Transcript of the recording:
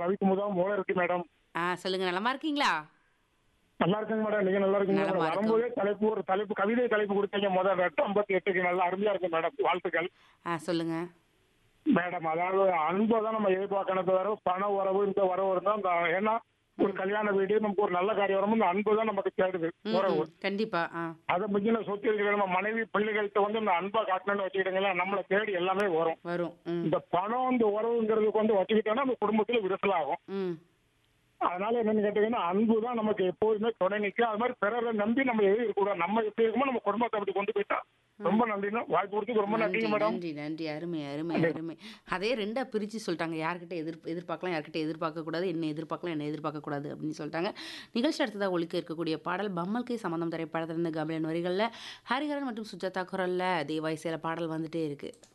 கவிக்குமுதம் மூளை இருக்கு மேடம் ஆ சொல்லுங்க நலமா இருக்கீங்களா நல்லா இருக்குங்க மேடம் நீங்க நல்லா இருக்கீங்க நலமா மேடம் இருக்கோம். வரும்போதே தலைப்பு ஒரு தலைப்பு கவிதை தலைப்பு கொடுத்தீங்க முதல் எட்டு ஐம்பத்தி எட்டுக்கு நல்லா அருமையா இருக்கு மேடம் வாழ்த்துக்கள் ஆ சொல்லுங்க மேடம் அதாவது அன்பை தான் நம்ம எதிர்பார்க்கணும் தவிர பண உறவு இந்த உறவு இருந்தா அந்த ஏன்னா ஒரு கல்யாண வீடு நமக்கு ஒரு நல்ல காரியம் வரும்போது இந்த அன்பு தான் நமக்கு தேடுது ம், உறவு ம், கண்டிப்பா ஆ அதை மிஞ்சின சொத்து இருக்கிற நம்ம மனைவி பிள்ளைகள்கிட்ட வந்து இந்த அன்பை காட்டணும்னு வச்சுக்கிட்டீங்களா நம்மளை தேடி எல்லாமே வரும் வரும் ம் இந்த பணம் இந்த உறவுங்கிறதுக்கு வந்து வச்சுக்கிட்டோம்னா அந்த குடும்பத்துல விரிசலாகும் ம் அதனால என்னன்னு கேட்டீங்கன்னா அன்பு தான் நமக்கு எப்போதுமே துணை நிற்கும் அது மாதிரி பிறரை நம்பி நம்ம எதுவும் இருக்கக்கூடாது நம்ம எப்படி இருக்குமோ நம்ம குடும்பத்தை அப்படி கொண்டு போயிட்டா ரொம்ப நன்றிண்ணா வாய்ப்பு கொடுத்துக்கு ரொம்ப நன்றி நன்றிங்க மேடம் நன்றி நன்றி அருமை அருமை அருமை அதே ரெண்டா பிரிச்சு சொல்லிட்டாங்க யார்கிட்ட எதிர் எதிர்பார்க்கலாம் யார்கிட்ட எதிர்பார்க்க கூடாது என்ன எதிர்பார்க்கலாம் என்ன எதிர்பார்க்க கூடாது அப்படின்னு சொல்லிட்டாங்க நிகழ்ச்சி அடுத்ததாக ஒழிக்க இருக்கக்கூடிய பாடல் பம்மல் கை சம்பந்தம் திரைப்படத்திலிருந்து கபிலன் வரிகளில் ஹரிஹரன் மற்றும் சுஜாதா குரல்ல தேவாய் சில பாடல் வந்துட்டே இருக்கு